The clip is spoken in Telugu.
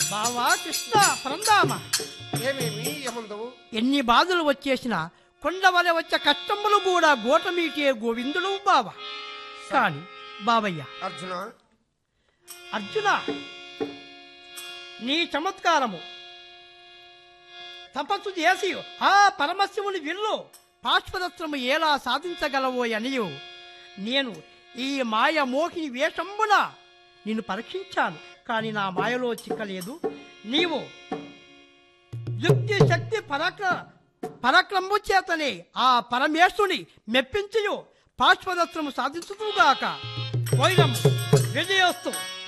బావా కృష్ణ పరందామ ఏమేమి యమందవు ఎన్ని బాధలు వచ్చేసినా కొండవలె వచ్చే కష్టములు కూడా గోటమీటే గోవిందుడు బావ కాని బావయ్య అర్జున అర్జున నీ చమత్కారము తపస్సు చేసి ఆ పరమశివుని విల్లు పాశ్వదత్రము ఎలా సాధించగలవో అనియు నేను ఈ మాయ మోహిని వేషంబున నిన్ను పరీక్షించాను కానీ నా మాయలో చిక్కలేదు నీవు యుక్తి శక్తి పరాక్ర పరాక్రమము చేతనే ఆ పరమేశ్వరుని మెప్పించియు పాశ్వదత్రము సాధించుగాక వైరం విజయోస్తు